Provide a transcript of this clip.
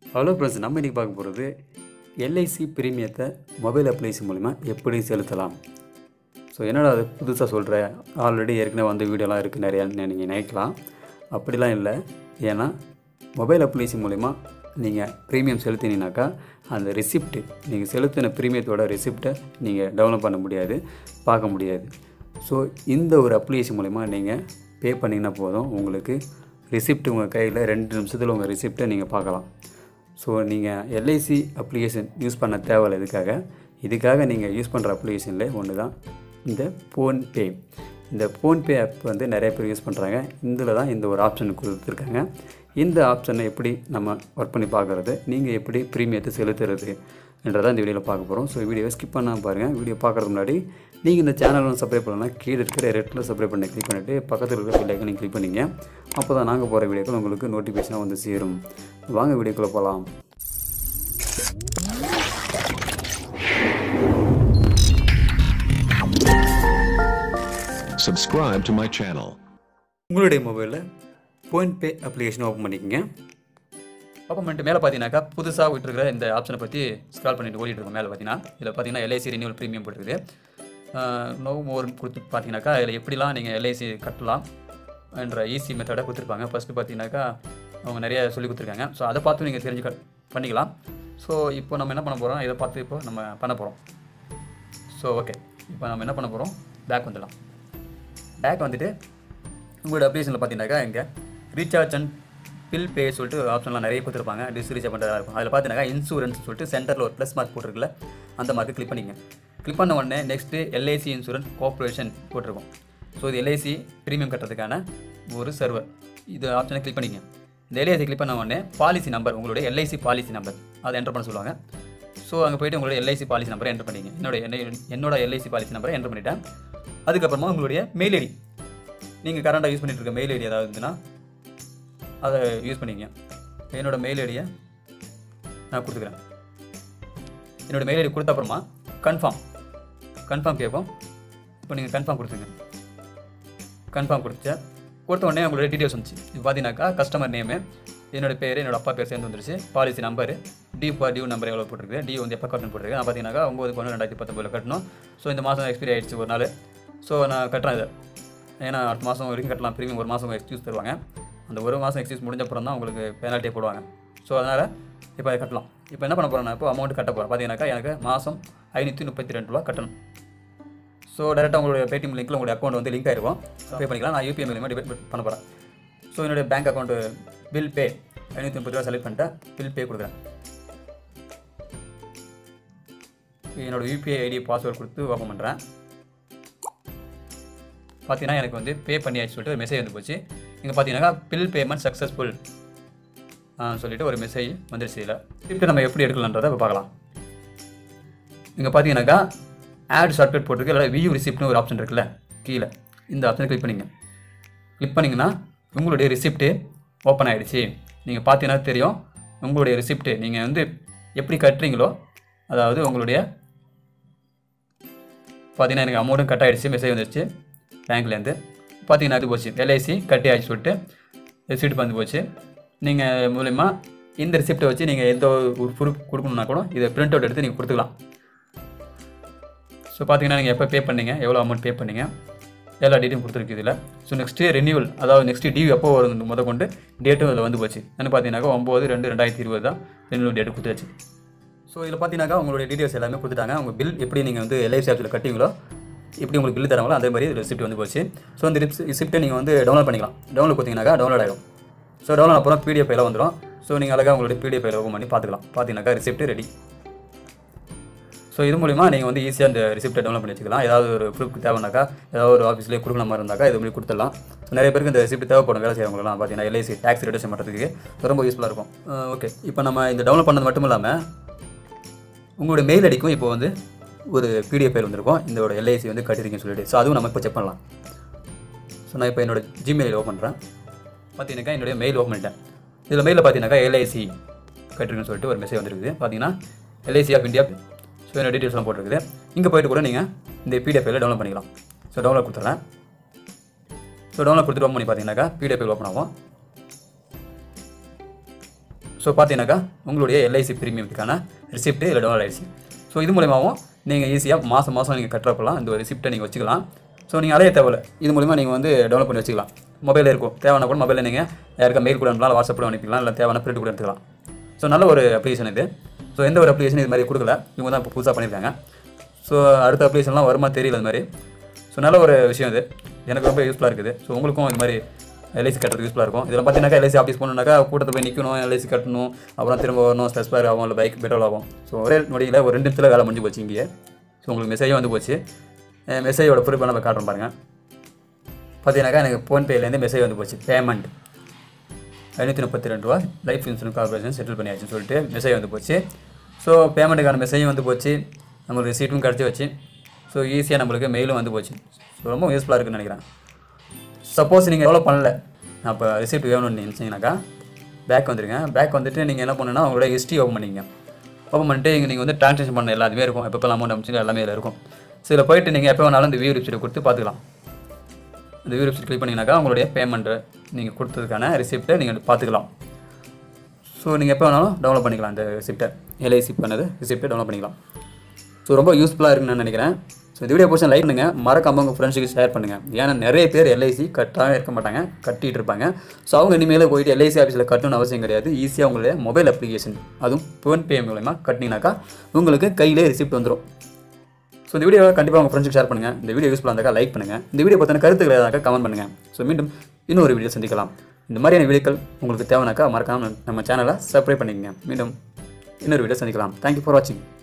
Hello friends நம்ம இன்றைக்கி பார்க்க போகிறது எல்ஐசி பிரீமியத்தை மொபைல் அப்ளிகேஷன் மூலிமா எப்படி செலுத்தலாம் ஸோ என்னடா அது புதுசாக சொல்கிற ஆல்ரெடி ஏற்கனவே வந்து வீடியோலாம் இருக்குது நிறையா நீங்கள் நினைக்கலாம் அப்படிலாம் இல்லை ஏன்னா மொபைல் அப்ளிகேஷன் மூலிமா நீங்கள் ப்ரீமியம் செலுத்தினீங்கனாக்கா அந்த ரிசிப்ட்டு நீங்கள் செலுத்தின ப்ரீமியத்தோட ரிசிப்டை நீங்கள் டவுன்லோட் பண்ண முடியாது பார்க்க முடியாது ஸோ இந்த ஒரு அப்ளிகேஷன் மூலிமா நீங்கள் பே பண்ணிங்கன்னா போதும் உங்களுக்கு ரிசிப்ட் உங்கள் கையில் ரெண்டு நிமிஷத்தில் உங்கள் ரிசிப்டை நீங்கள் பார்க்கலாம் ஸோ நீங்கள் எல்ஐசி அப்ளிகேஷன் யூஸ் பண்ண தேவையில்ல இதுக்காக இதுக்காக நீங்கள் யூஸ் பண்ணுற அப்ளிகேஷனில் ஒன்று தான் இந்த ஃபோன்பே இந்த ஃபோன்பே ஆப் வந்து நிறைய பேர் யூஸ் பண்ணுறாங்க இதில் தான் இந்த ஒரு ஆப்ஷன் கொடுத்துருக்காங்க இந்த ஆப்ஷனை எப்படி நம்ம ஒர்க் பண்ணி பார்க்குறது நீங்கள் எப்படி ப்ரீமியத்தை செலுத்துறது என்றதான் இந்த வீடியோவில் பார்க்க போகிறோம் ஸோ வீடியோவை ஸ்கிப் பண்ணாமல் பாருங்கள் வீடியோ பார்க்குறதுக்கு முன்னாடி நீங்கள் இந்த சேனல் சப்ஸ்கிரைப் பண்ணலாம் கீழே இருக்கிற ரெட்டில் சப்ஸ்கிரைப் பண்ணி கிளிக் பண்ணிவிட்டு பக்கத்தில் இருக்கிற பெல் ஐக்கனை கிளிக் பண்ணிங்க அப்போ தான் நாங்கள் போகிற வீடியோக்கள் உங்களுக்கு நோட்டிஃபிகேஷனாக வந்து சேரும் வாங்க வீடியோக்குள்ளே போகலாம் Subscribe to my channel. உங்களுடைய மொபைலில் ஃபோன்பே அப்ளிகேஷன் ஓப்பன் பண்ணிக்கோங்க ஓப்பன் பண்ணிட்டு மேலே பார்த்தீங்கன்னாக்கா புதுசாக விட்டுருக்கிற இந்த ஆப்ஷனை பற்றி ஸ்க்ரால் பண்ணிட்டு ஓடிட்டு இருக்கும் மேலே பார்த்தீங்கன்னா இதில் பார்த்தீங்கன்னா எல்ஐசி ரினியூவல் ப்ரீமியம் போட்டுருக்குது நோ மோர் கொடுத்து பார்த்தீங்கன்னாக்கா இதில் எப்படிலாம் நீங்கள் எல்ஐசி கட்டலாம் என்ற ஈஸி மெத்தடை கொடுத்துருப்பாங்க ஃபஸ்ட்டு பார்த்தீங்கன்னாக்கா அவங்க நிறைய சொல்லி கொடுத்துருக்காங்க ஸோ அதை பார்த்து நீங்கள் தெரிஞ்சு க- பண்ணிக்கலாம் ஸோ இப்போ நம்ம என்ன பண்ண போகிறோம் இதை பார்த்து இப்போ நம்ம பண்ண போகிறோம் ஸோ ஓகே இப்போ நம்ம என்ன பண்ண போகிறோம் பேக் வந்துடலாம் பேக் வந்துட்டு உங்களோட அப்ளிகேஷனில் பார்த்தீங்கன்னாக்கா இங்கே ரீசார்ஜ் அண்ட் பில் பே சொல்லிட்டு ஆப்ஷன்லாம் நிறைய கொடுத்துருப்பாங்க டிஸ் ரீசார்ஜ் பண்ணுறதா இருக்கும் அதில் பார்த்தீங்கன்னா இன்சூரன்ஸ் சொல்லிட்டு சென்டரில் ஒரு ப்ளஸ் மார்க் போட்டிருக்குல்ல அந்த மார்க்கு கிளிக் பண்ணிங்க கிளிக் பண்ண உடனே நெக்ஸ்ட்டு எல்ஐசி இன்சூரன்ஸ் கார்ப்பரேஷன் போட்டிருக்கும் ஸோ இது எல்ஐசி ப்ரீமியம் கட்டுறதுக்கான ஒரு சர்வர் இது ஆப்ஷனை கிளிக் பண்ணிங்க இந்த எல்ஐசி கிளிக் பண்ண உடனே பாலிசி நம்பர் உங்களுடைய எல்ஐசி பாலிசி நம்பர் அதை என்டர் பண்ண சொல்லுவாங்க ஸோ அங்கே போயிட்டு உங்களுடைய எல்ஐசி பாலிசி நம்பரை என்டர் பண்ணிங்க என்னோட என்னை- என்னோட எல்ஐசி பாலிசி நம்பரை என்டர் பண்ணிட்டேன் அதுக்கப்புறமா உங்களுடைய மெயில் ஐடி நீங்கள் கரண்டாக யூஸ் பண்ணிட்டு இருக்க மெயில் ஐடி ஏதாவது இருந்துன்னா அதை யூஸ் பண்ணிக்கங்க என்னோட மெயில் ஐடியை நான் கொடுத்துக்கிறேன் என்னோட மெயில் ஐடி கொடுத்த அப்புறமா கன்ஃபார்ம் கன்ஃபார்ம் கேட்கும் இப்போ நீங்கள் கன்ஃபார்ம் கொடுத்துங்க கன்ஃபார்ம் கொடுத்த கொடுத்த உடனே உங்களோட டீட்டெயில்ஸ் வந்துச்சு இது பார்த்தீங்கன்னாக்கா கஸ்டமர் நேமு என்னோட பேர் என்னோட அப்பா பேர் சேர்ந்து வந்துருச்சு policy number due for due number எவ்வளோ போட்டிருக்கு டியூ வந்து எப்போ கட்டணும் போட்டிருக்கு நான் பார்த்தீங்கன்னாக்கா ஒம்பது பன்னெண்டு ரெண்டாயிரத்தி பத்தொம்பதில் கட்டணும் ஸோ இந்த மாதம் எக்ஸ்பீரி ஆயிடுச்சு ஒரு நாள் ஸோ நான் கட்டுறேன் இதை ஏன்னா அடுத்த மாதம் வரைக்கும் கட்டலாம் ப்ரீமியம் ஒரு மாதம் எக்ஸ்கியூஸ் தருவாங்க அந்த ஒரு மாதம் எக்ஸ்கியூஸ் முடிஞ்ச அப்புறம் தான் உங்களுக்கு பெனால்ட்டி போடுவாங்க ஸோ அதனால் இப்போ அதை கட்டலாம் இப்போ என்ன பண்ண போகிறேன் நான் இப்போ அமௌண்ட் கட்ட போகிறேன் பார்த்தீங்கன்னாக்கா எனக்கு மாதம் ஐநூற்றி முப்பத்தி ரெண்டு ரூபா கட்டணும் ஸோ டேரெக்டாக உங்களுடைய பேடிஎம் லிங்க்கில் உங்களுடைய அக்கௌண்ட் வந்து லிங்க் ஆயிருக்கும் பே பண்ணிக்கலாம் நான் யூபிஐ மூலியமாக டிபெட் பண்ண போகிறேன் ஸோ என்னுடைய பேங்க் அக்கௌண்ட்டு பில் பே ஐநூற்றி முப்பது ரூபா செலக்ட் பண்ணிட்டேன் பில் பே கொடுக்குறேன் என்னோட யூபிஐ ஐடி பாஸ்வேர்ட் கொடுத்து ஓப்பன் பண்ணுறேன் பார்த்தீங்கன்னா எனக்கு வந்து பே பண்ணியாச்சு சொல்லிட்டு ஒரு மெசேஜ் வந்து போச்சு இங்கே பார்த்தீங்கன்னா பில் பேமெண்ட் சக்ஸஸ்ஃபுல் சொல்லிட்டு ஒரு மெசேஜ் வந்துருச்சு இதில் திருப்பி நம்ம எப்படி எடுக்கலான்றதை இப்போ பார்க்கலாம் இங்கே பார்த்தீங்கன்னாக்கா ஆட் ஷார்ட்கட் போட்டிருக்கு இல்லை வியூ ரிசிப்ட்னு ஒரு ஆப்ஷன் இருக்குல்ல கீழே இந்த ஆப்ஷனை கிளிக் பண்ணிங்க கிளிக் பண்ணிங்கன்னா உங்களுடைய ரிசிப்ட்டு ஓப்பன் ஆகிடுச்சு நீங்கள் பார்த்தீங்கன்னா தெரியும் உங்களுடைய ரிசிப்ட்டு நீங்கள் வந்து எப்படி கட்டுறீங்களோ அதாவது உங்களுடைய பார்த்தீங்கன்னா எனக்கு அமௌண்ட்டும் கட் ஆகிடுச்சு மெசேஜ் வந்துருச்சு பேங்க்லேருந்து பார்த்தீங்கன்னா அது போச்சு எல்ஐசி கட்டி ஆயிடுச்சு சொல்லிட்டு ரிசிப்ட் வந்து போச்சு நீங்கள் மூலயமா இந்த ரிசிப்ட்டை வச்சு நீங்கள் எந்த ஒரு ப்ரூஃப் கொடுக்கணுன்னா கூட இதை பிரிண்ட் அவுட் எடுத்து நீங்கள் கொடுத்துக்கலாம் ஸோ பார்த்தீங்கன்னா நீங்கள் எப்போ பே பண்ணீங்க எவ்வளோ அமௌண்ட் பே பண்ணீங்க எல்லா டேட்டும் கொடுத்துருக்கு இதில் ஸோ நெக்ஸ்ட்டு ரெனியூவல் அதாவது நெக்ஸ்ட் டியூ எப்போ வரும் முத கொண்டு டேட்டும் இதில் வந்து போச்சு என்ன பார்த்தீங்கன்னாக்கா ஒம்பது ரெண்டு ரெண்டாயிரத்தி இருபது தான் ரெனியூவல் டேட்டு கொடுத்தாச்சு ஸோ இதில் பார்த்தீங்கன்னாக்கா உங்களுடைய டீட்டெயில்ஸ் எல்லாமே கொடுத்துட்டாங்க உங்கள் பில் எப்படி நீங்கள் வந்து எல்ஐசி ஆப்ஸில் கட்டிங்களோ எப்படி உங்களுக்கு பில் தராங்களோ அதே மாதிரி ரிசிப்ட் வந்து போச்சு ஸோ இந்த ரிசிப்ட்டை நீங்கள் வந்து டவுன்லோட் பண்ணிக்கலாம் டவுன்லோட் கொடுத்தீங்கன்னாக்கா டவுன்லோட் ஆகிடும் ஸோ டவுன்லோட் அப்புறம் பிடிஎஃப் ஃபைலாக வந்துடும் ஸோ நீங்கள் அழகாக உங்களுடைய பிடிஎஃப் ஃபைல் ஓப்பன் பண்ணி பார்த்துக்கலாம் பார்த்தீங்கன்னாக்கா ரிசிப்ட் ரெடி ஸோ இது மூலிமா நீங்கள் வந்து ஈஸியாக இந்த ரிசிப்ட்டை டவுன்லோட் பண்ணி வச்சுக்கலாம் ஏதாவது ஒரு ப்ரூஃப் தேவைனாக்கா ஏதாவது ஒரு ஆஃபீஸ்லேயே கொடுக்கற மாதிரி இருந்தாக்கா இது மாதிரி கொடுத்துடலாம் ஸோ நிறைய பேருக்கு இந்த ரிசிப்ட் தேவைப்படும் வேலை செய்கிறவங்களாம் பார்த்தீங்கன்னா எல்ஐசி டேக்ஸ் ரிடக்ஷன் பண்ணுறதுக்கு ரொம்ப யூஸ்ஃபுல்லாக இருக்கும் ஓகே இப்போ நம்ம இந்த டவுன்லோட் பண்ணது மட்டும் இல்லாமல் உங்களோட மெயில் ஐடிக்கும் இப்போ வந்து ஒரு பிடிஎஃப் ஃபைல் வந்திருக்கும் இதோட எல்ஐசி வந்து கட்டிருக்கீங்கன்னு சொல்லிட்டு ஸோ அதுவும் நம்ம இப்போ செக் பண்ணலாம் ஸோ நான் இப்போ என்னோட ஜிமெயில் ஓப்பன் பண்ணுறேன் பார்த்தீங்கன்னாக்கா என்னுடைய மெயில் ஓப்பன் பண்ணிட்டேன் இதில் மெயிலில் பார்த்தீங்கன்னாக்கா எல்ஐசி கட்டிருக்குன்னு சொல்லிட்டு ஒரு மெசேஜ் வந்துருக்குது பார்த்தீங்கன்னா எல்ஐசி ஆஃப் இந்தியா ஸோ என்னோட டீட்டெயில்ஸ்லாம் போட்டிருக்குது இங்கே போயிட்டு கூட நீங்கள் இந்த பிடிஎஃப் ஃபைலை டவுன்லோட் பண்ணிக்கலாம் ஸோ டவுன்லோட் கொடுத்துட்றேன் ஸோ டவுன்லோட் கொடுத்துட்டு ஓப்பன் பண்ணி பார்த்தீங்கன்னாக்கா பிடிஎஃப் ஃபைல் ஓப்பன் ஆகும் ஸோ பார்த்தீங்கன்னாக்கா உங்களுடைய எல்ஐசி ப்ரீமியத்துக்கான ரிசிப்ட் இதில் டவுன்லோட் ஆயிடுச்சு ஸோ இது மூலியமாகவும் நீங்கள் ஈஸியாக மாதம் மாதம் நீங்கள் கட்டுறப்பெல்லாம் இந்த ஒரு ரிசிப்ட்டை நீங்கள் வச்சுக்கலாம் ஸோ நீங்கள் அலைய தேவையில்ல இது மூலிமா நீங்கள் வந்து டெவலப் பண்ணி வச்சுக்கலாம் மொபைலில் இருக்கும் தேவையான கூட மொபைலில் நீங்கள் யாருக்கா மெயில் கூட அனுப்பலாம் வாட்ஸ்அப் கூட அனுப்பிக்கலாம் இல்லை தேவையான பிரிண்ட் கூட எடுத்துக்கலாம் ஸோ நல்ல ஒரு அப்ளிகேஷன் இது ஸோ எந்த ஒரு அப்ளிகேஷன் இது மாதிரி கொடுக்கல இவங்க தான் இப்போ புதுசாக பண்ணியிருக்காங்க ஸோ அடுத்த அப்ளிகேஷன்லாம் வருமா தெரியல அது மாதிரி ஸோ நல்ல ஒரு விஷயம் இது எனக்கு ரொம்ப யூஸ்ஃபுல்லாக இருக்குது ஸோ உங்களுக்கும் இது மாதிரி எல்ஐசி கட்டுறதுக்கு யூஸ்ஃபுல்லாக இருக்கும் இதில் பார்த்தீங்கன்னா எல்ஐசி ஆஃபீஸ் போகணுன்னாக்கா கூட்டத்தில் போய் நிற்கணும் எல்ஐசி கட்டணும் அப்புறம் திரும்ப வரணும் ஸ்ட்ரெஸ் பேர் ஆகும் இல்லை பைக் பெட்ரோல் ஆகும் ஸோ ஒரே நொடியில் ஒரு ரெண்டு நிமிஷத்தில் வேலை முடிஞ்சு போச்சு இங்கேயே ஸோ உங்களுக்கு மெசேஜும் வந்து போச்சு மெசேஜோட ப்ரூஃப் நம்ம காட்டுறோம் பாருங்கள் பார்த்தீங்கன்னாக்கா எனக்கு ஃபோன்பேலேருந்து மெசேஜ் வந்து போச்சு பேமெண்ட் ஐநூற்றி முப்பத்தி ரெண்டு ரூபா லைஃப் இன்சூரன்ஸ் கார்பரேஷன் செட்டில் பண்ணியாச்சுன்னு சொல்லிட்டு மெசேஜ் வந்து போச்சு ஸோ பேமெண்ட்டுக்கான மெசேஜும் வந்து போச்சு நம்மளுக்கு ரிசீட்டும் கிடச்சி வச்சு ஸோ ஈஸியாக நம்மளுக்கு மெயிலும் வந்து போச்சு ஸோ ரொம்ப யூஸ்ஃபுல்லாக இருக்குன்னு நினைக்கிறேன் சப்போஸ் நீங்கள் எவ்வளோ பண்ணல நான் இப்போ ரிசிப்ட் வேணும்னு நினச்சிங்கனாக்கா பேக் வந்துடுங்க பேக் வந்துட்டு நீங்கள் என்ன பண்ணுன்னா உங்களோட ஹிஸ்ட்ரி ஓப்பன் பண்ணிங்க ஓப்பன் பண்ணிட்டு இங்கே நீங்கள் வந்து ட்ரான்சாக்ஷன் பண்ண எல்லாத்துமே இருக்கும் எப்போ அமௌண்ட் அமைச்சு எல்லாமே இதில் இருக்கும் ஸோ இதில் போயிட்டு நீங்கள் எப்போ வேணாலும் இந்த வியூ ரிசிப்ட் கொடுத்து பார்த்துக்கலாம் இந்த வியூ ரிசிப்ட் கிளிக் பண்ணிங்கனாக்கா உங்களுடைய பேமெண்ட்டு நீங்கள் கொடுத்ததுக்கான ரிசிப்ட்டை நீங்கள் பார்த்துக்கலாம் ஸோ நீங்கள் எப்போ வேணாலும் டவுன்லோட் பண்ணிக்கலாம் இந்த ரிசிப்ட்டை எல்ஐசி பண்ணது ரிசிப்ட்டை டவுன்லோட் பண்ணிக்கலாம் ஸோ ரொம்ப யூஸ்ஃபுல்லாக இருக்குன்னு நான் நினைக்கிறேன் ஸோ இந்த வீடியோ பிடிச்சா லைக் பண்ணுங்கள் மறக்காம உங்கள் ஃப்ரெண்ட்ஸுக்கு ஷேர் பண்ணுங்கள் ஏன்னா நிறைய பேர் எல்ஐசி கட்டாமல் இருக்க மாட்டாங்க கட்டிகிட்டு இருப்பாங்க ஸோ அவங்க இனிமேல் போயிட்டு எல்ஐசி ஆஃபீஸில் கட்டணும்னு அவசியம் கிடையாது ஈஸியாக உங்களுடைய மொபைல் அப்ளிகேஷன் அதுவும் ஃபோன்பே மூலயமா கட்டினீங்கனாக்கா உங்களுக்கு கையிலே ரிசிப்ட் வந்துடும் ஸோ இந்த வீடியோவை கண்டிப்பாக உங்கள் ஃப்ரெண்ட்ஸுக்கு ஷேர் பண்ணுங்கள் இந்த வீடியோ யூஸ்ஃபுல்லாக இருந்தாக்கா லைக் பண்ணுங்கள் இந்த வீடியோ பற்றின கருத்துக்கள் ஏதாவது கமெண்ட் பண்ணுங்கள் ஸோ மீண்டும் இன்னொரு வீடியோ சந்திக்கலாம் இந்த மாதிரியான வீடியோக்கள் உங்களுக்கு தேவைனாக்கா மறக்காமல் நம்ம சேனலை சப்ஸ்கிரைப் பண்ணிக்கங்க மீண்டும் இன்னொரு வீடியோ சந்திக்கலாம் தேங்க்யூ ஃபார் வாட்சிங்